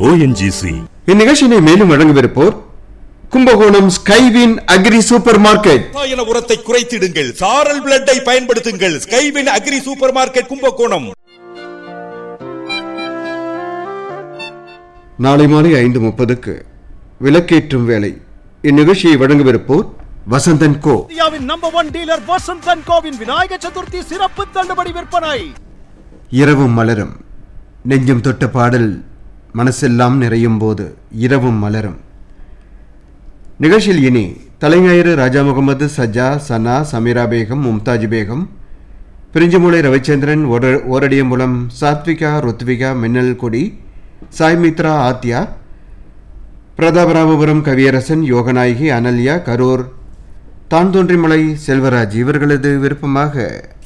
ONGC இந்நிகழ்ச்சியினை மேலும் வழங்கவிருப்போர் Kumbakonam Skywin agri super market ரசாயன உரத்தை குறைத்திடுங்கள் சாரல் பிளட்டை பயன்படுத்துங்கள் Skywin agri super market Kumbakonam நாளை மாலை ஐந்து முப்பதுக்கு விளக்கேற்றும் வேலை இந்நிகழ்ச்சியை வழங்கவிருப்போர் வசந்தன் கோ இந்தியாவின் நம்பர் ஒன் டீலர் வசந்தன் கோவின் விநாயக சதுர்த்தி சிறப்பு தள்ளுபடி விற்பனை இரவும் மலரும் நெஞ்சம் தொட்ட பாடல் மனசெல்லாம் நிறையும் போது இரவும் மலரும் நிகழ்ச்சியில் இனி தலைஞாயிறு ராஜா முகமது சஜா சனா சமீரா பேகம் மும்தாஜ் பேகம் பிரிஞ்சுமூலை ரவிச்சந்திரன் ஓர ஓரடியம்புலம் சாத்விகா ருத்விகா மின்னல் கொடி சாய் மித்ரா ஆத்யா பிரதாபராமபுரம் கவியரசன் யோகநாயகி அனல்யா கரூர் தான்தோன்றிமலை செல்வராஜ் இவர்களது விருப்பமாக